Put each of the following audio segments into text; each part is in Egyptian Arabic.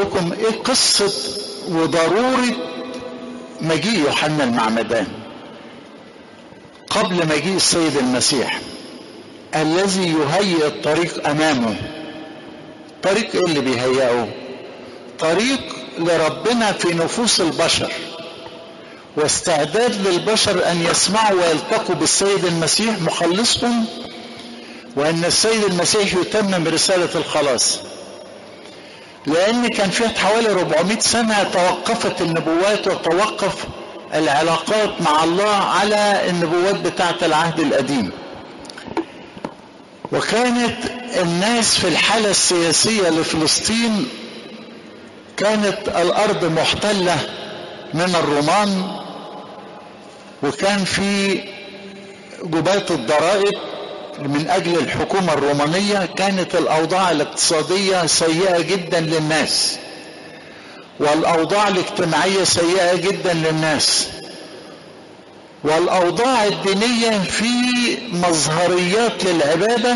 لكم ايه قصة وضرورة مجيء يوحنا المعمدان قبل مجيء السيد المسيح الذي يهيئ الطريق امامه طريق ايه اللي بيهيئه طريق لربنا في نفوس البشر واستعداد للبشر ان يسمعوا ويلتقوا بالسيد المسيح مخلصهم وان السيد المسيح يتمم رسالة الخلاص لان كان فيها حوالي 400 سنة توقفت النبوات وتوقف العلاقات مع الله على النبوات بتاعة العهد القديم وكانت الناس في الحالة السياسية لفلسطين كانت الارض محتلة من الرومان وكان في جبات الضرائب من اجل الحكومة الرومانية كانت الاوضاع الاقتصادية سيئة جدا للناس والاوضاع الاجتماعية سيئة جدا للناس والاوضاع الدينية في مظهريات للعبادة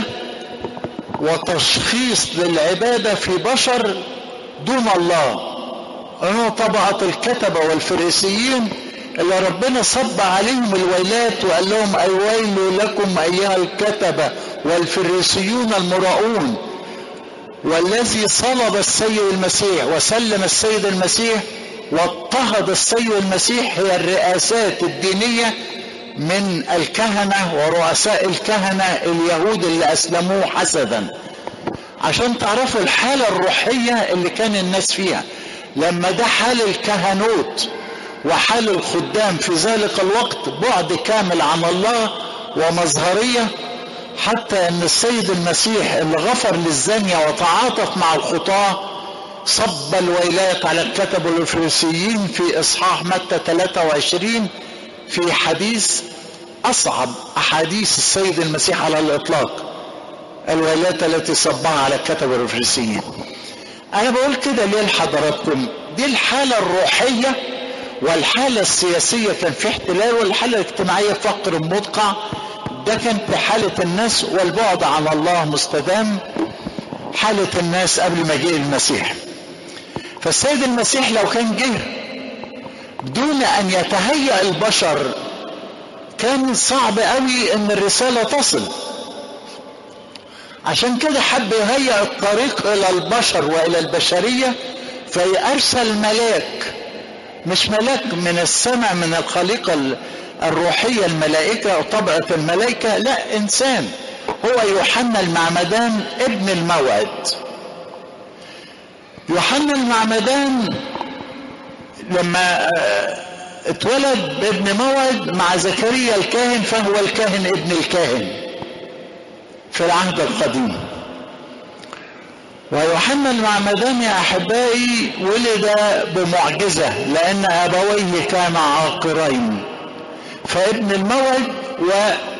وتشخيص للعبادة في بشر دون الله انه طبعة الكتبة والفريسيين اللي ربنا صب عليهم الويلات وقال لهم اي ويل لكم ايها الكتبة والفريسيون المراؤون والذي صلب السيد المسيح وسلم السيد المسيح واضطهد السيد المسيح هي الرئاسات الدينية من الكهنة ورؤساء الكهنة اليهود اللي اسلموه حسدا عشان تعرفوا الحالة الروحية اللي كان الناس فيها لما ده حال الكهنوت وحال الخدام في ذلك الوقت بعد كامل عن الله ومظهرية حتى ان السيد المسيح اللي غفر للزانية وتعاطف مع الخطاة صب الويلات على الكتب والفريسيين في اصحاح متى 23 في حديث اصعب احاديث السيد المسيح على الاطلاق الويلات التي صبها على الكتب والفريسيين انا بقول كده ليه لحضراتكم دي الحالة الروحية والحالة السياسية كان في احتلال والحالة الاجتماعية فقر مدقع ده كان في حالة الناس والبعد عن الله مستدام حالة الناس قبل مجيء المسيح فالسيد المسيح لو كان جه دون ان يتهيأ البشر كان صعب قوي ان الرسالة تصل عشان كده حب يهيئ الطريق الى البشر والى البشرية فيرسل ملاك مش ملاك من السماء من الخليقة الروحية الملائكة او طبعة الملائكة لا انسان هو يوحنا المعمدان ابن الموعد يوحنا المعمدان لما اتولد بابن موعد مع زكريا الكاهن فهو الكاهن ابن الكاهن في العهد القديم ويوحنا المعمدان يا احبائي ولد بمعجزه لان ابويه كانا عاقرين فابن الموعد و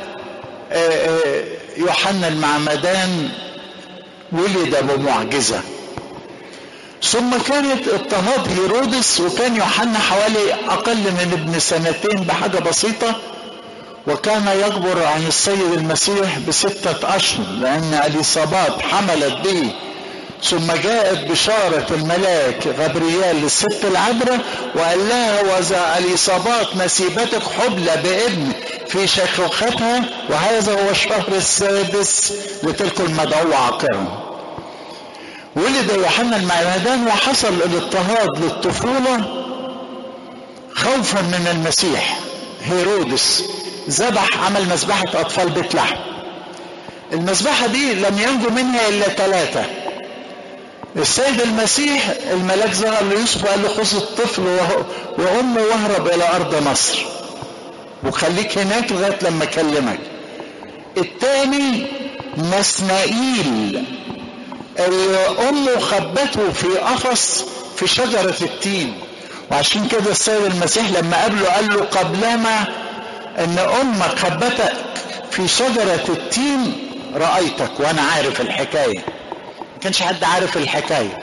يوحنا المعمدان ولد بمعجزه ثم كانت اضطهاد هيرودس وكان يوحنا حوالي اقل من ابن سنتين بحاجه بسيطه وكان يكبر عن السيد المسيح بستة أشهر لأن أليصابات حملت به ثم جاءت بشارة الملاك غبريال للست العذراء وقال لها وذا أليصابات نسيبتك حبلى بابن في شيخوختها وهذا هو الشهر السادس لتلك المدعوة عاقرا ولد يوحنا المعمدان وحصل الاضطهاد للطفولة خوفا من المسيح هيرودس ذبح عمل مذبحة أطفال بيت لحم المذبحة دي لم ينجو منها إلا ثلاثة السيد المسيح الملاك ظهر ليوسف وقال له خذ الطفل وأمه واهرب إلى أرض مصر وخليك هناك لغاية لما أكلمك الثاني نسنائيل اللي أمه خبته في قفص في شجرة التين وعشان كده السيد المسيح لما قابله قال له قبلما ان امك خبتك في شجرة التين رأيتك وانا عارف الحكاية ما كانش حد عارف الحكاية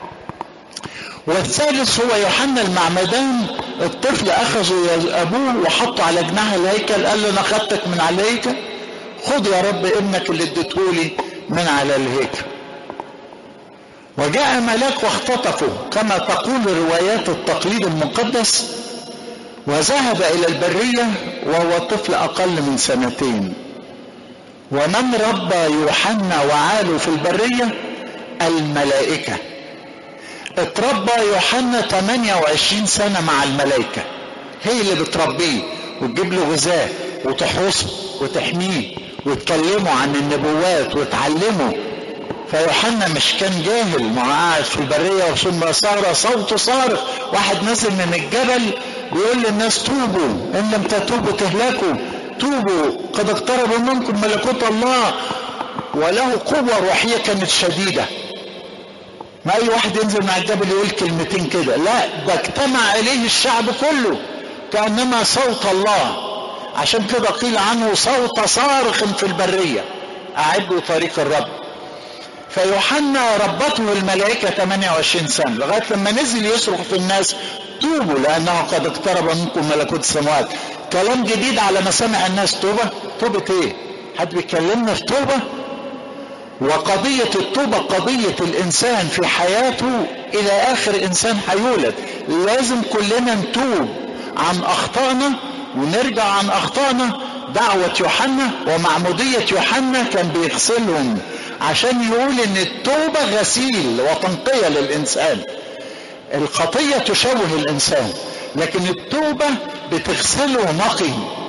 والثالث هو يوحنا المعمدان الطفل اخذه ابوه وحطه على جناح الهيكل قال له انا خدتك من على الهيكل خد يا رب ابنك اللي اديتهولي من على الهيكل وجاء ملاك واختطفه كما تقول روايات التقليد المقدس وذهب الى البريه وهو طفل اقل من سنتين ومن ربى يوحنا وعاله في البريه الملائكه اتربى يوحنا 28 سنه مع الملائكه هي اللي بتربيه وتجيب له غذاء وتحرسه وتحميه وتكلمه عن النبوات وتعلمه فيوحنا مش كان جاهل ما قاعد في البريه ثم صار صوت صارخ واحد نازل من الجبل بيقول للناس توبوا ان لم تتوبوا تهلكوا توبوا قد اقترب منكم ملكوت الله وله قوه روحيه كانت شديده ما اي واحد ينزل مع الجبل يقول كلمتين كده لا ده اجتمع اليه الشعب كله كانما صوت الله عشان كده قيل عنه صوت صارخ في البريه اعدوا طريق الرب فيوحنا ربته الملائكة 28 سنة لغاية لما نزل يصرخ في الناس توبوا لأنه قد اقترب منكم ملكوت السماوات كلام جديد على مسامع الناس توبة توبة ايه حد بيكلمنا في توبة وقضية التوبة قضية الإنسان في حياته إلى آخر إنسان هيولد لازم كلنا نتوب عن أخطائنا ونرجع عن أخطائنا دعوة يوحنا ومعمودية يوحنا كان بيغسلهم عشان يقول ان التوبة غسيل وتنقية للإنسان الخطية تشوه الإنسان لكن التوبة بتغسله نقي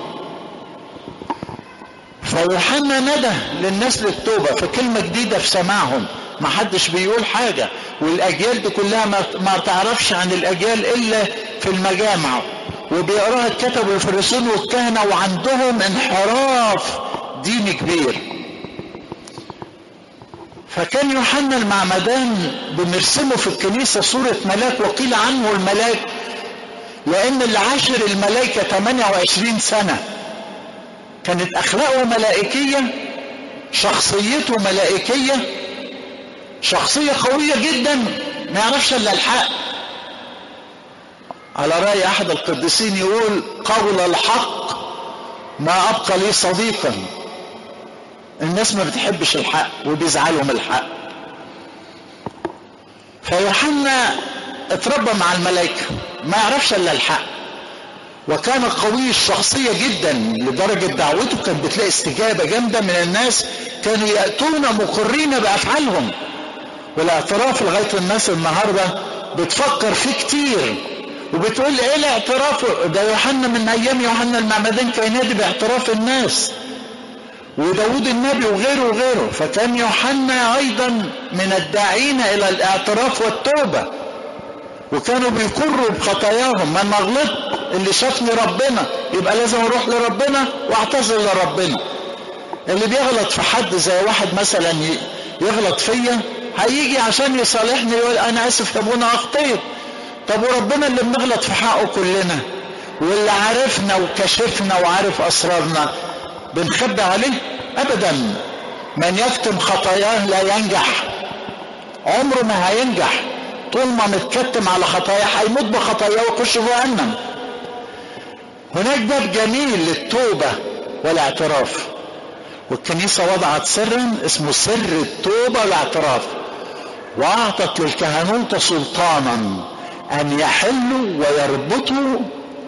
فيوحنا ندى للناس للتوبة في كلمة جديدة في سماعهم ما حدش بيقول حاجة والأجيال دي كلها ما, ما تعرفش عن الأجيال إلا في المجامع وبيقراها الكتب والفريسون والكهنة وعندهم انحراف ديني كبير فكان يوحنا المعمدان بنرسمه في الكنيسة صورة ملاك وقيل عنه الملاك لأن اللي عاشر الملائكة 28 سنة كانت أخلاقه ملائكية شخصيته ملائكية شخصية قوية جدا ما يعرفش إلا الحق على رأي أحد القديسين يقول قول الحق ما أبقى لي صديقا الناس ما بتحبش الحق وبيزعلوا من الحق فيوحنا اتربى مع الملائكة ما يعرفش الا الحق وكان قوي الشخصية جدا لدرجة دعوته كانت بتلاقي استجابة جامدة من الناس كانوا يأتون مقرين بأفعالهم والاعتراف لغاية الناس النهاردة بتفكر فيه كتير وبتقول ايه الاعتراف ده يوحنا من ايام يوحنا المعمدان كان ينادي باعتراف الناس وداود النبي وغيره وغيره فكان يوحنا ايضا من الداعين الى الاعتراف والتوبة وكانوا بيقروا بخطاياهم ما انا غلطت اللي شافني ربنا يبقى لازم اروح لربنا واعتذر لربنا اللي بيغلط في حد زي واحد مثلا يغلط فيا هيجي عشان يصالحني يقول انا اسف يا ابونا اخطيت طب وربنا اللي بنغلط في حقه كلنا واللي عارفنا وكشفنا وعارف اسرارنا بنخبي عليه ابدا من يكتم خطاياه لا ينجح عمره ما هينجح طول ما متكتم على خطاياه هيموت بخطاياه ويخش جهنم هناك باب جميل للتوبة والاعتراف والكنيسة وضعت سرا اسمه سر التوبة والاعتراف وأعطت للكهنوت سلطانا أن يحلوا ويربطوا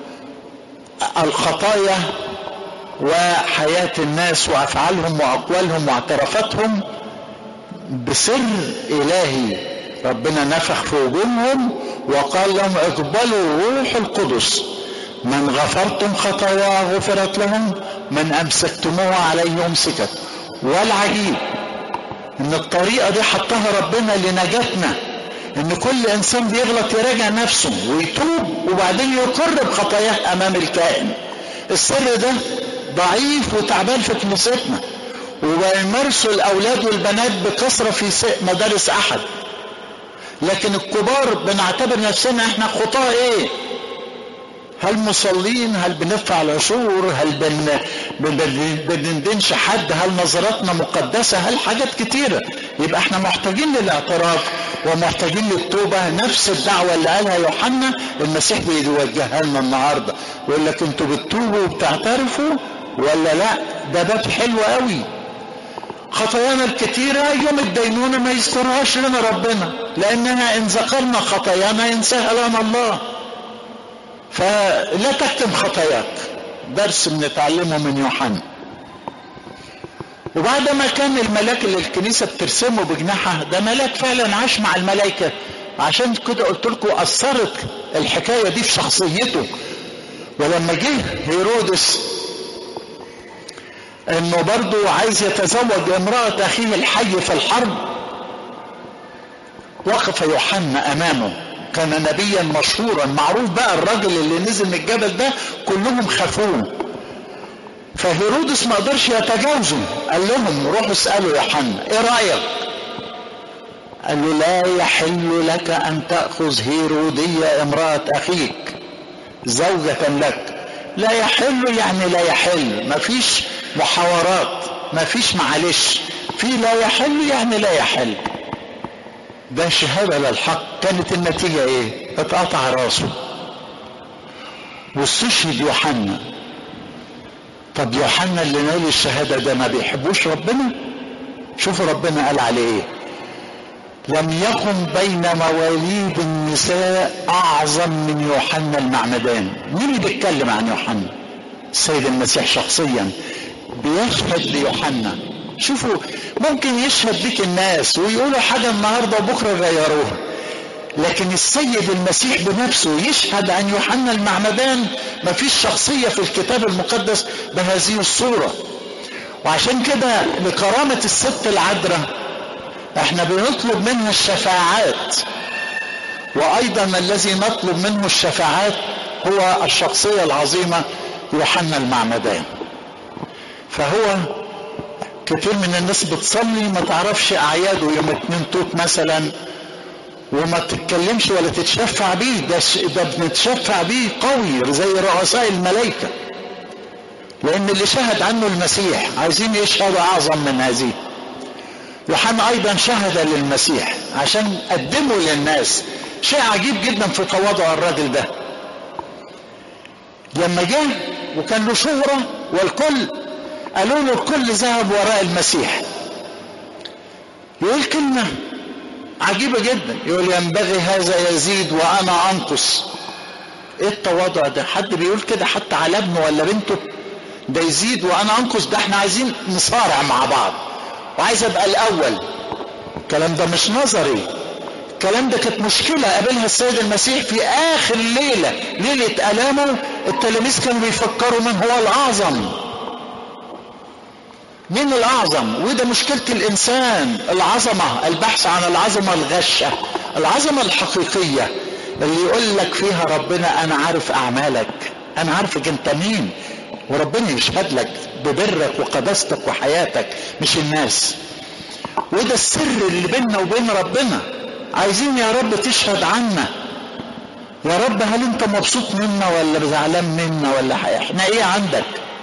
الخطايا وحياة الناس وأفعالهم وأقوالهم واعترافاتهم بسر إلهي ربنا نفخ في وجوههم وقال لهم اقبلوا روح القدس من غفرتم خطاياه غفرت لهم من أمسكتموها عليه أمسكت والعجيب ان الطريقة دي حطها ربنا لنجاتنا ان كل انسان بيغلط يراجع نفسه ويتوب وبعدين يقر بخطاياه امام الكائن السر ده ضعيف وتعبان في كنيستنا وبيمارسوا الاولاد والبنات بكثره في مدارس احد لكن الكبار بنعتبر نفسنا احنا خطاه ايه هل مصلين هل بندفع العشور هل بن بندنش حد هل نظراتنا مقدسة هل حاجات كتيرة يبقى احنا محتاجين للاعتراف ومحتاجين للتوبة نفس الدعوة اللي قالها يوحنا المسيح بيوجهها لنا النهاردة يقول لك انتوا بتتوبوا وبتعترفوا ولا لا ده باب حلو قوي خطايانا الكتيرة يوم الدينونة ما يذكرهاش لنا ربنا لأننا إن ذكرنا خطايانا ينساها لنا الله فلا تكتم خطاياك درس بنتعلمه من يوحنا وبعد ما كان الملاك اللي الكنيسة بترسمه بجناحها ده ملاك فعلا عاش مع الملائكة عشان كده قلت لكم أثرت الحكاية دي في شخصيته ولما جه هيرودس انه برضه عايز يتزوج امرأة اخيه الحي في الحرب وقف يوحنا امامه كان نبيا مشهورا معروف بقى الراجل اللي نزل من الجبل ده كلهم خافوه فهيرودس ما قدرش يتجاوزه قال لهم روحوا اسالوا يوحنا ايه رايك قال له لا يحل لك ان تاخذ هيروديه امراه اخيك زوجه لك لا يحل يعني لا يحل مفيش محاورات مفيش معلش في لا يحل يعني لا يحل ده شهاده للحق كانت النتيجه ايه اتقطع راسه واستشهد يوحنا طب يوحنا اللي نال الشهاده ده ما بيحبوش ربنا شوفوا ربنا قال عليه ايه لم يكن بين مواليد النساء اعظم من يوحنا المعمدان مين اللي بيتكلم عن يوحنا السيد المسيح شخصيا بيشهد ليوحنا شوفوا ممكن يشهد بك الناس ويقولوا حاجة النهاردة وبكرة يغيروها لكن السيد المسيح بنفسه يشهد عن يوحنا المعمدان ما فيش شخصية في الكتاب المقدس بهذه الصورة وعشان كده لكرامة الست العذراء احنا بنطلب منها الشفاعات وايضا الذي نطلب منه الشفاعات هو الشخصية العظيمة يوحنا المعمدان فهو كتير من الناس بتصلي ما تعرفش اعياده يوم اتنين توت مثلا وما تتكلمش ولا تتشفع بيه ده ده بنتشفع بيه قوي زي رؤساء الملائكه لان اللي شهد عنه المسيح عايزين يشهدوا اعظم من هذه يوحنا ايضا شهد للمسيح عشان قدمه للناس شيء عجيب جدا في تواضع الراجل ده لما جه وكان له شهرة والكل قالوا له الكل ذهب وراء المسيح يقول كلمة عجيبة جدا يقول ينبغي هذا يزيد وأنا أنقص إيه التواضع ده حد بيقول كده حتى على ابنه ولا بنته ده يزيد وأنا أنقص ده احنا عايزين نصارع مع بعض وعايز أبقى الأول الكلام ده مش نظري الكلام ده كانت مشكلة قابلها السيد المسيح في آخر ليلة ليلة ألامه التلاميذ كانوا بيفكروا من هو الأعظم مين الأعظم وده مشكلة الإنسان العظمة البحث عن العظمة الغشة العظمة الحقيقية اللي يقول لك فيها ربنا أنا عارف أعمالك أنا عارفك أنت مين وربنا يشهد لك ببرك وقداستك وحياتك مش الناس وده السر اللي بيننا وبين ربنا عايزين يا رب تشهد عنا يا رب هل انت مبسوط منا ولا زعلان منا ولا احنا ايه عندك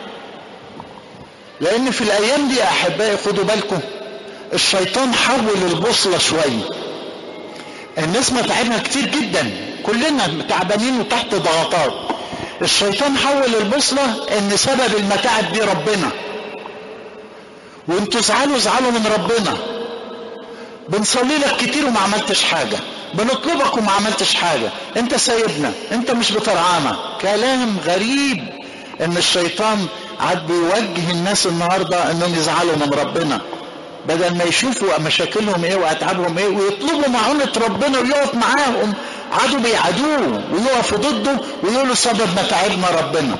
لان في الايام دي يا احبائي خدوا بالكم الشيطان حول البوصلة شوية الناس متعبها كتير جدا كلنا تعبانين وتحت ضغطات الشيطان حول البوصلة ان سبب المتاعب دي ربنا وانتوا زعلوا زعلوا من ربنا بنصلي لك كتير وما عملتش حاجة بنطلبك وما عملتش حاجة انت سايبنا انت مش بترعانا كلام غريب ان الشيطان عاد بيوجه الناس النهاردة انهم يزعلوا من ربنا بدل ما يشوفوا مشاكلهم ايه واتعابهم ايه ويطلبوا معونة ربنا ويقف معاهم عادوا بيعادوه ويقفوا ضده ويقولوا سبب متاعبنا ربنا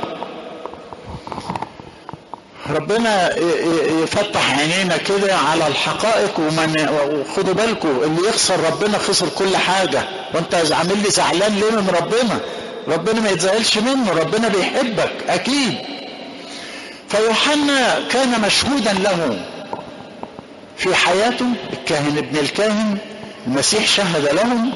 ربنا يفتح عينينا كده على الحقائق ومن وخدوا بالكم اللي يخسر ربنا خسر كل حاجة وانت عامل لي زعلان ليه من ربنا ربنا ما يتزعلش منه ربنا بيحبك اكيد فيوحنا كان مشهودا له في حياته الكاهن ابن الكاهن المسيح شهد لهم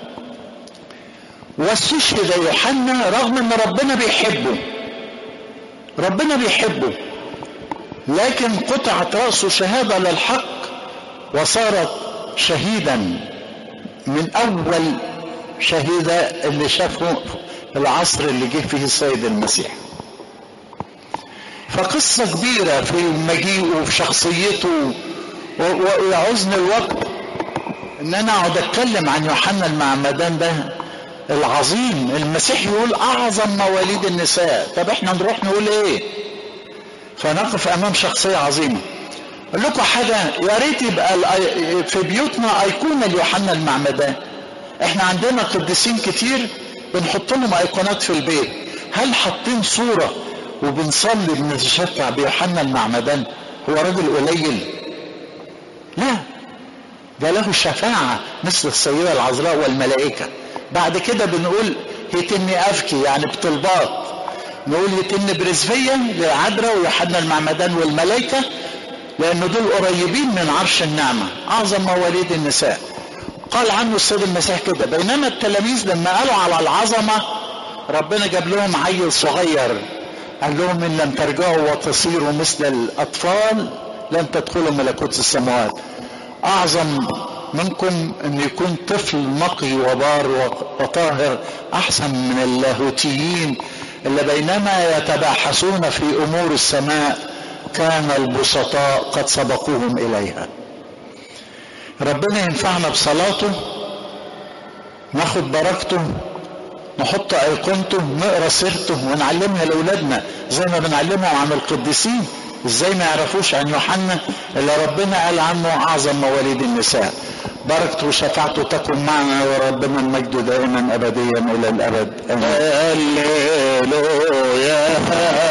واستشهد يوحنا رغم ان ربنا بيحبه ربنا بيحبه لكن قطعت رأسه شهادة للحق وصارت شهيدا من أول شهيدة اللي شافه العصر اللي جه فيه السيد المسيح فقصة كبيرة في مجيئه وفي شخصيته ويعوزني الوقت ان انا اقعد اتكلم عن يوحنا المعمدان ده العظيم المسيح يقول اعظم مواليد النساء طب احنا نروح نقول ايه فنقف امام شخصيه عظيمه اقول لكم حاجه يا ريت يبقى في بيوتنا ايقونه ليوحنا المعمدان احنا عندنا قديسين كتير بنحط لهم ايقونات في البيت هل حاطين صوره وبنصلي بنتشفع بيوحنا المعمدان هو راجل قليل لا ده له شفاعة مثل السيدة العذراء والملائكة بعد كده بنقول يتني أفكي يعني بطلبات نقول يتن برزفية لعذراء ويوحنا المعمدان والملائكة لأن دول قريبين من عرش النعمة أعظم مواليد النساء قال عنه السيد المسيح كده بينما التلاميذ لما قالوا على العظمة ربنا جاب لهم عيل صغير قال لهم إن لم ترجعوا وتصيروا مثل الأطفال لن تدخلوا ملكوت السماوات أعظم منكم أن يكون طفل نقي وبار وطاهر أحسن من اللاهوتيين اللي بينما يتباحثون في أمور السماء كان البسطاء قد سبقوهم إليها ربنا ينفعنا بصلاته ناخد بركته نحط ايقونته نقرا سيرته ونعلمها لاولادنا زي ما بنعلمهم عن القديسين ازاي ما يعرفوش عن يوحنا اللي ربنا قال عنه اعظم مواليد النساء بركته وشفاعته تكن معنا وربنا المجد دائما ابديا الى الابد امين هللويا